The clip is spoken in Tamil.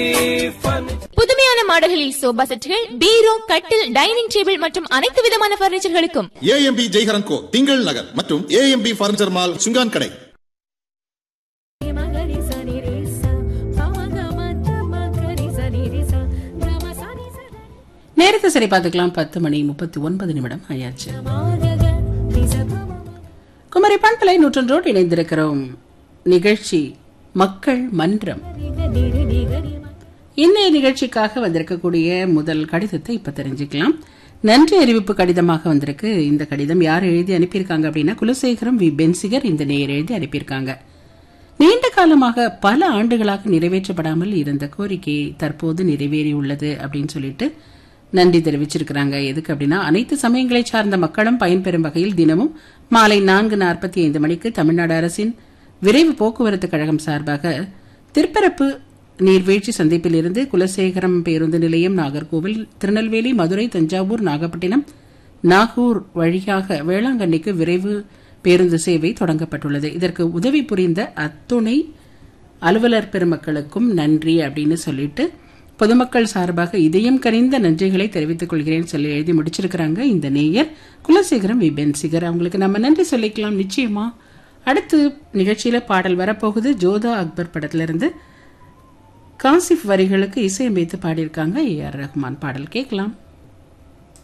புதுமையான மாடல்களில் சோபா செட்டுகள் பீரோ கட்டில் டைனிங் டேபிள் மற்றும் அனைத்து விதமான பர்னிச்சர்களுக்கும் ஏஎம்பி ஜெய்ஹரன் கோ திங்கள் நகர் மற்றும் ஏஎம்பி பர்னிச்சர் மால் சுங்கான் கடை நேரத்தை சரி பார்த்துக்கலாம் பத்து மணி முப்பத்தி ஒன்பது நிமிடம் ஆயாச்சு குமரி பண்பலை நூற்றொன்றோடு இணைந்திருக்கிறோம் நிகழ்ச்சி மக்கள் மன்றம் இன்றைய நிகழ்ச்சிக்காக வந்திருக்கக்கூடிய முதல் கடிதத்தை இப்ப தெரிஞ்சுக்கலாம் நன்றி அறிவிப்பு கடிதமாக வந்திருக்கு இந்த கடிதம் யார் எழுதி அனுப்பியிருக்காங்க அப்படின்னா குலசேகரம் வி பென்சிகர் இந்த நேர் எழுதி அனுப்பியிருக்காங்க நீண்ட காலமாக பல ஆண்டுகளாக நிறைவேற்றப்படாமல் இருந்த கோரிக்கை தற்போது நிறைவேறியுள்ளது அப்படின்னு சொல்லிட்டு நன்றி தெரிவிச்சிருக்கிறாங்க எதுக்கு அப்படின்னா அனைத்து சமயங்களை சார்ந்த மக்களும் பயன்பெறும் வகையில் தினமும் மாலை நான்கு நாற்பத்தி ஐந்து மணிக்கு தமிழ்நாடு அரசின் விரைவு போக்குவரத்து கழகம் சார்பாக திருப்பரப்பு நீர்வீழ்ச்சி சந்திப்பில் இருந்து குலசேகரம் பேருந்து நிலையம் நாகர்கோவில் திருநெல்வேலி மதுரை தஞ்சாவூர் நாகப்பட்டினம் நாகூர் வழியாக வேளாங்கண்ணிக்கு விரைவு பேருந்து சேவை தொடங்கப்பட்டுள்ளது இதற்கு உதவி புரிந்த அத்துணை அலுவலர் பெருமக்களுக்கும் நன்றி அப்படின்னு சொல்லிட்டு பொதுமக்கள் சார்பாக இதயம் கனிந்த நன்றிகளை தெரிவித்துக் கொள்கிறேன் சொல்லி எழுதி முடிச்சிருக்கிறாங்க இந்த நேயர் குலசேகரம் வி பென்சிகர் அவங்களுக்கு நம்ம நன்றி சொல்லிக்கலாம் நிச்சயமா அடுத்து நிகழ்ச்சியில பாடல் வரப்போகுது ஜோதா அக்பர் படத்திலிருந்து காசிப் வரிகளுக்கு இசையமைத்து பாடியிருக்காங்க ஏ ஆர் ரஹ்மான் பாடல் கேட்கலாம்